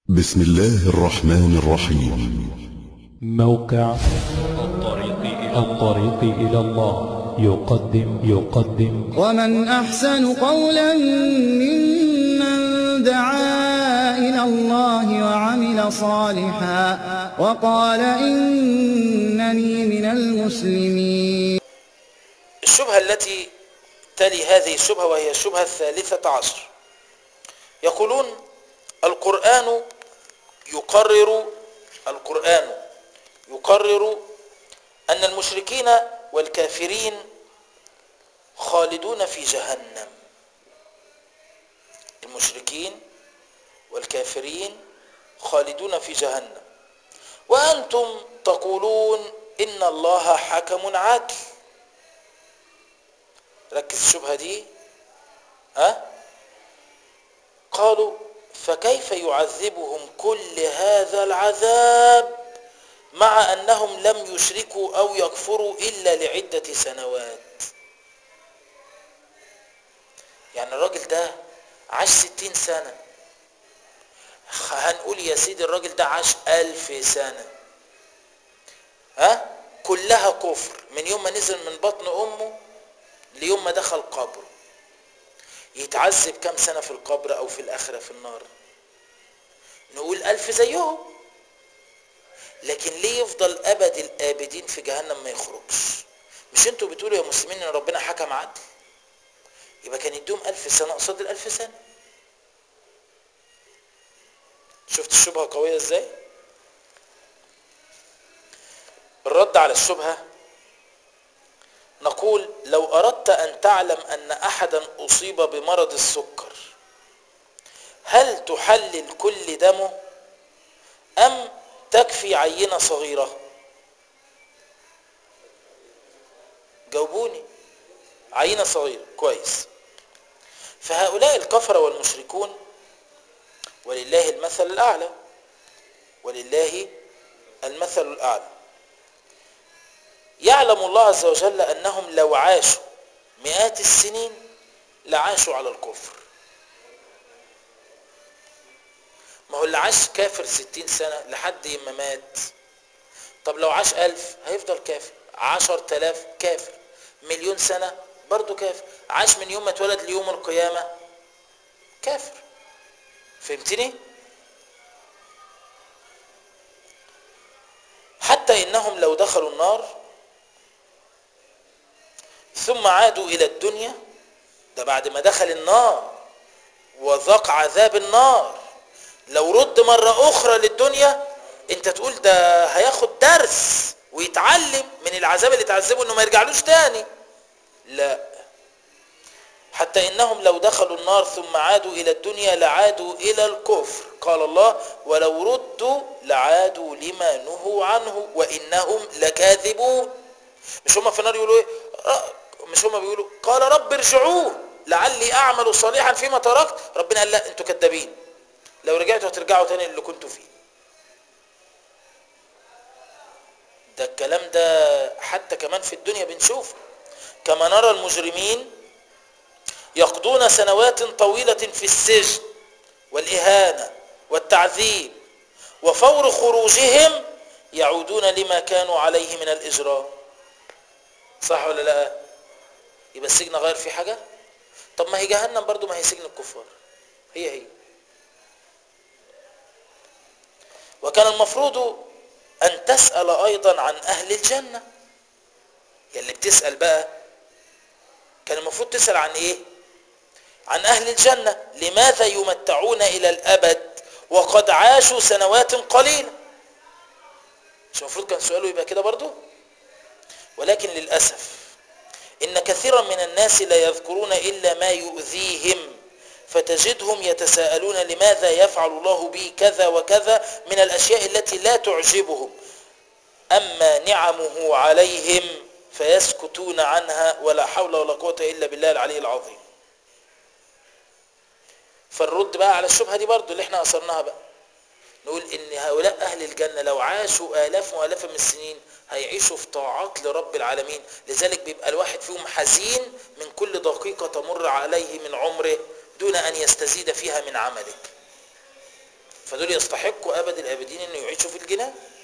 بسم الله الرحمن الرحيم موقع الطريق إلى الطريق إلى الله يقدم يقدم ومن أحسن قولا ممن دعا إلى الله وعمل صالحا وقال إنني من المسلمين الشبهة التي تلي هذه الشبهة وهي الشبهة الثالثة عشر يقولون القرآن يقرر القرآن يقرر أن المشركين والكافرين خالدون في جهنم المشركين والكافرين خالدون في جهنم وأنتم تقولون إن الله حكم عدل ركز الشبهة دي ها قالوا فكيف يعذبهم كل هذا العذاب مع أنهم لم يشركوا أو يكفروا إلا لعدة سنوات يعني الراجل ده عاش ستين سنة هنقول يا سيدي الراجل ده عاش ألف سنة ها كلها كفر من يوم ما نزل من بطن أمه ليوم ما دخل قبره يتعذب كم سنة في القبر أو في الآخرة في النار نقول ألف زيهم لكن ليه يفضل أبد الآبدين في جهنم ما يخرجش مش انتوا بتقولوا يا مسلمين ان ربنا حكم عدل يبقى كان يدوم ألف سنة قصاد الألف سنة شفت الشبهة قوية ازاي الرد على الشبهة نقول لو أردت أن تعلم أن أحدا أصيب بمرض السكر هل تحلل كل دمه أم تكفي عينة صغيرة جاوبوني عينة صغيرة كويس فهؤلاء الكفرة والمشركون ولله المثل الأعلى ولله المثل الأعلى يعلم الله عز وجل أنهم لو عاشوا مئات السنين لعاشوا على الكفر ما هو اللي عاش كافر ستين سنة لحد ما مات طب لو عاش ألف هيفضل كافر عشر تلاف كافر مليون سنة برضو كافر عاش من يوم ما اتولد ليوم القيامة كافر فهمتني حتى إنهم لو دخلوا النار ثم عادوا إلى الدنيا ده بعد ما دخل النار وذاق عذاب النار لو رد مرة أخرى للدنيا أنت تقول ده هياخد درس ويتعلم من العذاب اللي تعذبه أنه ما يرجعلوش تاني لا حتى إنهم لو دخلوا النار ثم عادوا إلى الدنيا لعادوا إلى الكفر قال الله ولو ردوا لعادوا لما نهوا عنه وإنهم لكاذبون مش هم في النار يقولوا إيه مش هم بيقولوا قال رب ارجعون لعلي اعمل صالحا فيما تركت ربنا قال لا انتوا كذابين لو رجعتوا هترجعوا تاني اللي كنتوا فيه ده الكلام ده حتى كمان في الدنيا بنشوفه كما نرى المجرمين يقضون سنوات طويلة في السجن والإهانة والتعذيب وفور خروجهم يعودون لما كانوا عليه من الإجرام صح ولا لا يبقى السجن غير فيه حاجة طب ما هي جهنم برضو ما هي سجن الكفار هي هي وكان المفروض أن تسأل أيضا عن أهل الجنة اللي بتسأل بقى كان المفروض تسأل عن إيه عن أهل الجنة لماذا يمتعون إلى الأبد وقد عاشوا سنوات قليلة مش المفروض كان سؤاله يبقى كده برضو ولكن للأسف إن كثيرا من الناس لا يذكرون إلا ما يؤذيهم فتجدهم يتساءلون لماذا يفعل الله بي كذا وكذا من الأشياء التي لا تعجبهم أما نعمه عليهم فيسكتون عنها ولا حول ولا قوة إلا بالله العلي العظيم فالرد بقى على الشبهة دي برضو اللي احنا أصرناها بقى نقول إن هؤلاء أهل الجنة لو عاشوا آلاف وآلاف من السنين هيعيشوا في طاعات لرب العالمين لذلك بيبقى الواحد فيهم حزين من كل دقيقة تمر عليه من عمره دون أن يستزيد فيها من عمله فدول يستحقوا ابد الابدين انه يعيشوا في الجنان